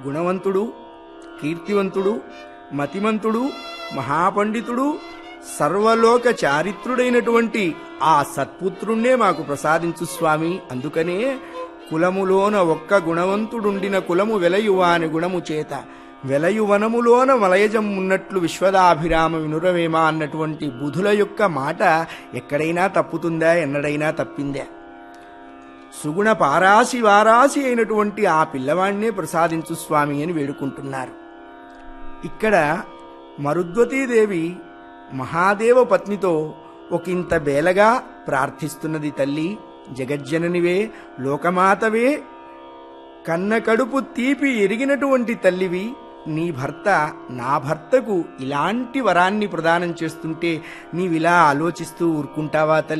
గుణవంతుడు కీర్తివంతుడు మతిమంతుడు మహాపండితుడు సర్వలోక చారిత్రుడైనటువంటి ఆ సత్పుత్రుణ్ణే మాకు ప్రసాదించు స్వామి అందుకనే కులములోన ఒక్క గుణవంతుడుండిన కులము వెలయువాని గుణము చేత వెలయువనములోన మలయజం ఉన్నట్లు విశ్వదాభిరామ వినురవేమ అన్నటువంటి బుధుల యొక్క మాట ఎక్కడైనా తప్పుతుందా ఎన్నడైనా తప్పిందా సుగుణ పారాసి వారాసి అయినటువంటి ఆ పిల్లవాణ్ణే ప్రసాదించు స్వామి అని వేడుకుంటున్నారు ఇక్కడ మరుద్వతీదేవి మహాదేవ పత్నితో ఒకంత బేలగా ప్రార్థిస్తున్నది తల్లి జగజ్జననివే లోకమాతవే కన్న కడుపు తీపి ఎరిగినటువంటి తల్లివి నీ భర్త నా భర్తకు ఇలాంటి వరాన్ని ప్రదానం చేస్తుంటే నీవిలా ఆలోచిస్తూ ఊరుకుంటావా తల్లి